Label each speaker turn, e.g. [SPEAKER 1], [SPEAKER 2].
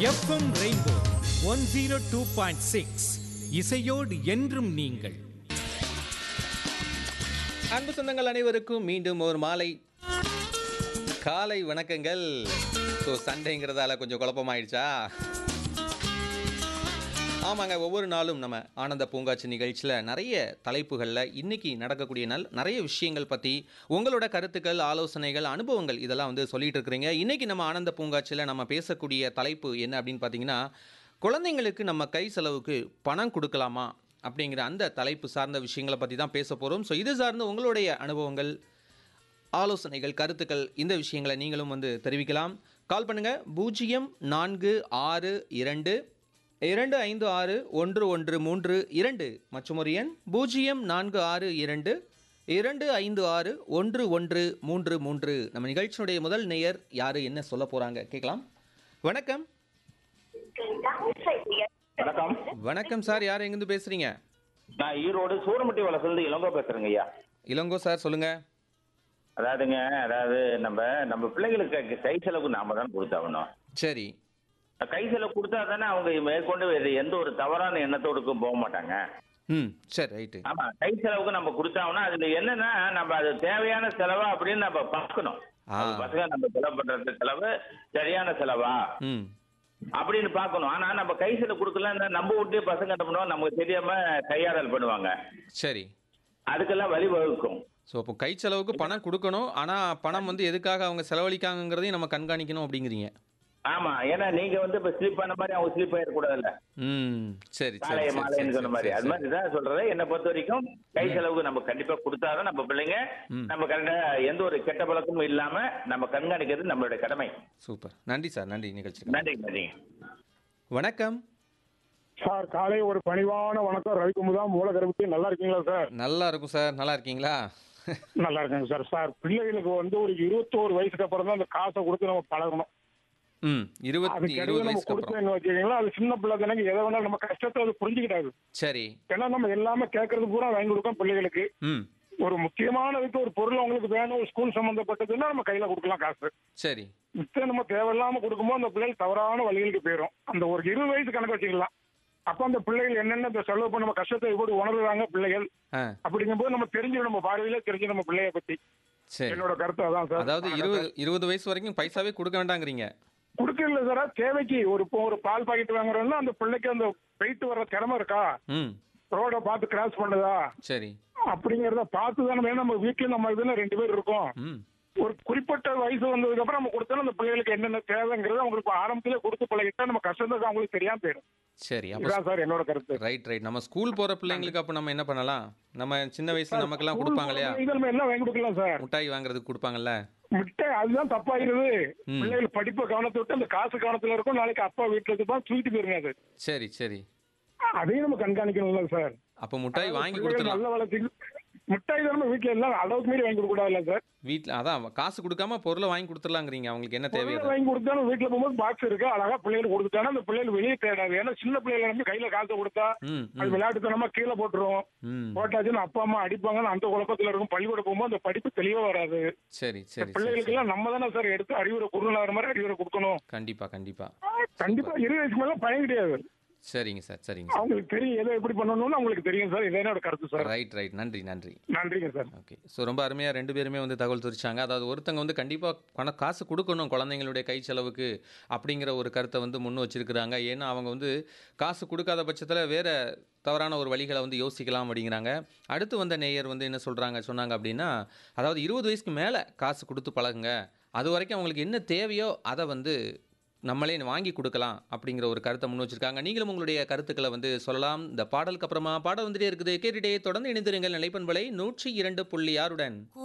[SPEAKER 1] FM rainbow one zero two point six இசையோடு என்றும் நீங்கள்
[SPEAKER 2] அன்பு சொந்தங்கள் அனைவருக்கும் மீண்டும் ஒரு மாலை காலை வணக்கங்கள் ஸோ சண்டேங்கிறதால கொஞ்சம் குழப்பமாயிடுச்சா ஆமாங்க ஒவ்வொரு நாளும் நம்ம ஆனந்த பூங்காட்சி நிகழ்ச்சியில் நிறைய தலைப்புகளில் இன்னைக்கு நடக்கக்கூடிய நாள் நிறைய விஷயங்கள் பற்றி உங்களோட கருத்துக்கள் ஆலோசனைகள் அனுபவங்கள் இதெல்லாம் வந்து சொல்லிட்டு இருக்கிறீங்க இன்னைக்கு நம்ம ஆனந்த பூங்காட்சியில் நம்ம பேசக்கூடிய தலைப்பு என்ன அப்படின்னு பார்த்தீங்கன்னா குழந்தைங்களுக்கு நம்ம கை செலவுக்கு பணம் கொடுக்கலாமா அப்படிங்கிற அந்த தலைப்பு சார்ந்த விஷயங்களை பற்றி தான் பேச போகிறோம் ஸோ இது சார்ந்த உங்களுடைய அனுபவங்கள் ஆலோசனைகள் கருத்துக்கள் இந்த விஷயங்களை நீங்களும் வந்து தெரிவிக்கலாம் கால் பண்ணுங்கள் பூஜ்ஜியம் நான்கு ஆறு இரண்டு இரண்டு ஐந்து ஆறு ஒன்று ஒன்று மூன்று இரண்டு மற்றும் ஒரு எண் பூஜ்ஜியம் நான்கு ஆறு இரண்டு இரண்டு ஐந்து ஆறு ஒன்று ஒன்று மூன்று மூன்று நம்ம நிகழ்ச்சியினுடைய முதல் நேயர் யார் என்ன சொல்ல போகிறாங்க கேட்கலாம் வணக்கம்
[SPEAKER 3] வணக்கம்
[SPEAKER 2] வணக்கம் சார் யார் எங்கேருந்து பேசுகிறீங்க
[SPEAKER 3] நான் ஈரோடு சூரமட்டி வளசுலேருந்து இளங்கோ பேசுறேங்க ஐயா
[SPEAKER 2] இளங்கோ சார் சொல்லுங்கள்
[SPEAKER 3] அதாவதுங்க அதாவது நம்ம நம்ம பிள்ளைகளுக்கு க- கை செலவுக்கு நாம தான் கொடுத்தாகணும்
[SPEAKER 2] சரி
[SPEAKER 3] கை செலவு கொடுத்தா தானே அவங்க மேற்கொண்டு வேறு எந்த ஒரு தவறான எண்ணத்தோடுக்கும் போக மாட்டாங்க
[SPEAKER 2] ம் சரி ரைட்டு
[SPEAKER 3] ஆமா கை செலவுக்கு நம்ம கொடுத்தாங்கன்னா அதுல என்னன்னா நம்ம அது தேவையான செலவா அப்படின்னு நம்ம பார்க்கணும்
[SPEAKER 2] ஆ.
[SPEAKER 3] அது பசங்க நம்ம செலவு பண்றது செலவு சரியான செலவா
[SPEAKER 2] ம்
[SPEAKER 3] அப்படின்னு பார்க்கணும் ஆனா நம்ம கை செலவு கொடுக்கல நம்ம விட்டு பசங்க என்ன பண்ணுவோம் நமக்கு தெரியாம கையாடல் பண்ணுவாங்க
[SPEAKER 2] சரி
[SPEAKER 3] அதுக்கெல்லாம் வழிவகுக்கும்
[SPEAKER 2] ஸோ அப்போ கை செலவுக்கு பணம் கொடுக்கணும் ஆனால் பணம் வந்து எதுக்காக அவங்க செலவழிக்காங்கங்கிறதையும் நம்ம கண்காணிக்கணும் அப்படிங்கிறீங்க
[SPEAKER 3] ஆமா ஏன்னா நீங்க வந்து இப்ப ஸ்லிப் பண்ண மாதிரி அவங்க ஸ்லிப் ஆயிடக்கூடாதுல்ல
[SPEAKER 2] ம் சரி சரி,
[SPEAKER 3] காலை
[SPEAKER 2] சரி,
[SPEAKER 3] மாலைன்னு
[SPEAKER 2] சரி,
[SPEAKER 3] சொன்ன மாதிரி
[SPEAKER 2] சரி,
[SPEAKER 3] அது
[SPEAKER 2] சரி.
[SPEAKER 3] மாதிரி தான் சொல்றது என்னை பொறுத்த வரைக்கும் கை செலவுக்கு நம்ம கண்டிப்பா கொடுத்தாதான் நம்ம பிள்ளைங்க
[SPEAKER 2] ம்.
[SPEAKER 3] நம்ம கரெக்டா எந்த ஒரு கெட்ட பழக்கமும் இல்லாம நம்ம கண்காணிக்கிறது நம்மளுடைய கடமை
[SPEAKER 2] சூப்பர் நன்றி சார் நன்றி நிகழ்ச்சிக்கு
[SPEAKER 3] நன்றி நன்றிங்க
[SPEAKER 2] வணக்கம்
[SPEAKER 4] சார் காலை ஒரு பணிவான வணக்கம் ரவிக்குமுதா மூலகரவுக்கு நல்லா இருக்கீங்களா சார்
[SPEAKER 2] நல்லா இருக்கும் சார் நல்லா இருக்கீங்களா
[SPEAKER 4] நல்லா இருக்கேங்க சார் சார் பிள்ளைகளுக்கு வந்து ஒரு இருபத்தோரு வயசுக்கு அப்புறம் தான் அந்த காசை கொடுத்து நம்ம பழகணும்
[SPEAKER 2] ம் இருபத்தி
[SPEAKER 4] அதுக்கு
[SPEAKER 2] இருபது
[SPEAKER 4] இடையில நம்ம
[SPEAKER 2] வயசுக்கு அப்புறம்
[SPEAKER 4] கொடுத்தேன்னு வச்சுக்கீங்களா அது சின்ன பிள்ளை தானே எதை வேணாலும் நம்ம கஷ்டத்தை அது புரிஞ்சுக்கிட்டாது
[SPEAKER 2] சரி
[SPEAKER 4] ஏன்னா நம்ம எல்லாமே கேட்கறது பூரா வாங்கி கொடுக்கோம் பிள்ளைகளுக்கு
[SPEAKER 2] ம்
[SPEAKER 4] ஒரு முக்கியமானதுக்கு ஒரு பொருள் அவங்களுக்கு வேணும் ஒரு ஸ்கூல் சம்பந்தப்பட்டதுன்னா நம்ம கையில கொடுக்கலாம் காசு
[SPEAKER 2] சரி
[SPEAKER 4] மித்த நம்ம தேவையில்லாம கொடுக்கும்போது அந்த பிள்ளைகள் தவறான வழிகளுக்கு போயிடும் அந்த ஒரு இருபது வயசு கணக்கு வச்சுக்கலாம் அப்ப அந்த பிள்ளைகள் என்னென்ன இந்த செலவு பண்ண நம்ம கஷ்டத்தை எப்படி உணர்றாங்க பிள்ளைகள்
[SPEAKER 2] ஆ
[SPEAKER 4] அப்படிங்கும்போது நம்ம தெரிஞ்சு நம்ம பார்வையில தெரிஞ்சு நம்ம பிள்ளைய பத்தி
[SPEAKER 2] சரி
[SPEAKER 4] என்னோட கருத்து அதான் சார்
[SPEAKER 2] அதாவது இருபது இருபது வயசு வரைக்கும் பைசாவே கொடுக்க வேண்டாங்கிறீங்க
[SPEAKER 4] கொடுக்கல சார் தேவைக்கு ஒரு இப்போ ஒரு பால் பாக்கெட் வாங்குறோம்னா அந்த பிள்ளைக்கு அந்த போயிட்டு வர்ற திறமை இருக்கா
[SPEAKER 2] ம்
[SPEAKER 4] ரோட பார்த்து கிராஸ் பண்ணுதா
[SPEAKER 2] சரி
[SPEAKER 4] அப்படிங்கறத பார்த்து தானே வேணும் நம்ம வீட்டுல நம்ம இதுல ரெண்டு பேர் இருக்கோம்
[SPEAKER 2] ம்
[SPEAKER 4] ஒரு குறிப்பிட்ட வயசு வந்ததுக்கு அப்புறம் நம்ம கொடுத்தோம் அந்த பிள்ளைகளுக்கு என்னென்ன தேவைங்கிறது அவங்களுக்கு ஆரம்பத்திலே கொடுத்து பழகிட்டா நம்ம கஷ்டம் அவங்களுக்கு தெரியாம போயிடும்
[SPEAKER 2] சரி அப்போ
[SPEAKER 4] இதுதான் சார் என்னோட கருத்து
[SPEAKER 2] ரைட் ரைட் நம்ம ஸ்கூல் போகிற பிள்ளைங்களுக்கு அப்போ நம்ம என்ன பண்ணலாம் நம்ம சின்ன வயசுல நமக்கெல்லாம் கொடுப்பாங்க இல்லையா
[SPEAKER 4] இதில் நம்ம எல்லாம் வாங்கி கொடுக்கலாம் சார்
[SPEAKER 2] மிட்டாய் வாங்குறதுக்கு கொடுப்பாங்கல்ல
[SPEAKER 4] மிட்டாய் அதுதான் தப்பாயிருது
[SPEAKER 2] ம்.
[SPEAKER 4] பிள்ளைகள் படிப்பு கவனத்தை விட்டு அந்த காசு கவனத்துல இருக்கும் நாளைக்கு அப்பா வீட்டுல இருப்பான் தூக்கிட்டு போயிருங்க அது
[SPEAKER 2] சரி சரி
[SPEAKER 4] அதையும் நம்ம கண்காணிக்கணும்ல சார்
[SPEAKER 2] அப்போ மிட்டாய் வாங்கி
[SPEAKER 4] பிள்ளைகள்
[SPEAKER 2] கொடுத்துடலாம்
[SPEAKER 4] நல்ல வளர்ச்சி மிட்டாய் தான் நம்ம வீட்டுல எல்லாம் அளவுக்கு மீறி வாங்கி கொடுக்க கூடாதுல்ல சார்
[SPEAKER 2] வீட்டில் அதான் காசு கொடுக்காம பொருளை வாங்கி கொடுத்துடலாங்கிறீங்க அவங்களுக்கு என்ன தேவையோ
[SPEAKER 4] பொருளை
[SPEAKER 2] அதை.
[SPEAKER 4] வாங்கி கொடுத்தாலும் வீட்டுல போகும்போது பாக்ஸ் இருக்கு அழகா பிள்ளைகளுக்கு கொடுத்துட்டானா அந்த பிள்ளைகள் வெளியே தேடாது ஏன்னா சின்ன பிள்ளைகளை நம்பி கையில காசை கொடுத்தா
[SPEAKER 2] ம்
[SPEAKER 4] அது
[SPEAKER 2] ம்
[SPEAKER 4] விளையாட்டுத்தனமா கீழே போட்டுரும்
[SPEAKER 2] ம்
[SPEAKER 4] போட்டாச்சுன்னு அப்பா அம்மா அடிப்பாங்கன்னு அந்த குழப்பத்துல இருக்கும் பள்ளிக்கூட போகும்போது அந்த படிப்பு தெளிவா வராது
[SPEAKER 2] சரி சரி சரி
[SPEAKER 4] பிள்ளைகளுக்கு
[SPEAKER 2] சரி.
[SPEAKER 4] எல்லாம் நம்ம தானே சார் எடுத்து அறிவுரை குருநாதர் மாதிரி அறிவுரை கொடுக்கணும்
[SPEAKER 2] கண்டிப்பா கண்டிப்பா
[SPEAKER 4] கண்டிப்பா இருபது வயசுக்கு மேல பயம் கிடையாது
[SPEAKER 2] சரிங்க சார் சரிங்க சார்
[SPEAKER 4] அவங்களுக்கு தெரியும் எதை எப்படி பண்ணணும்னு அவங்களுக்கு தெரியும் சார் இதே என்னோட கருத்து சார்
[SPEAKER 2] ரைட் ரைட் நன்றி நன்றி
[SPEAKER 4] நன்றிங்க சார்
[SPEAKER 2] ஓகே ஸோ ரொம்ப அருமையாக ரெண்டு பேருமே வந்து தகவல் தெரிவிச்சாங்க அதாவது ஒருத்தங்க வந்து கண்டிப்பாக பண காசு கொடுக்கணும் குழந்தைங்களுடைய கை செலவுக்கு அப்படிங்கிற ஒரு கருத்தை வந்து முன் வச்சிருக்கிறாங்க ஏன்னா அவங்க வந்து காசு கொடுக்காத பட்சத்தில் வேற தவறான ஒரு வழிகளை வந்து யோசிக்கலாம் அப்படிங்கிறாங்க அடுத்து வந்த நேயர் வந்து என்ன சொல்கிறாங்க சொன்னாங்க அப்படின்னா அதாவது இருபது வயசுக்கு மேலே காசு கொடுத்து பழகுங்க அது வரைக்கும் அவங்களுக்கு என்ன தேவையோ அதை வந்து நம்மளே வாங்கி கொடுக்கலாம் அப்படிங்கிற ஒரு கருத்தை முன் வச்சிருக்காங்க நீங்களும் உங்களுடைய கருத்துக்களை வந்து சொல்லலாம் இந்த பாடலுக்கு அப்புறமா பாடம் வந்துட்டே இருக்குது கேட்டுட்டே தொடர்ந்து இணைந்திருங்கள் நிலைப்பண்பலை நூற்றி இரண்டு புள்ளி ஆறுடன்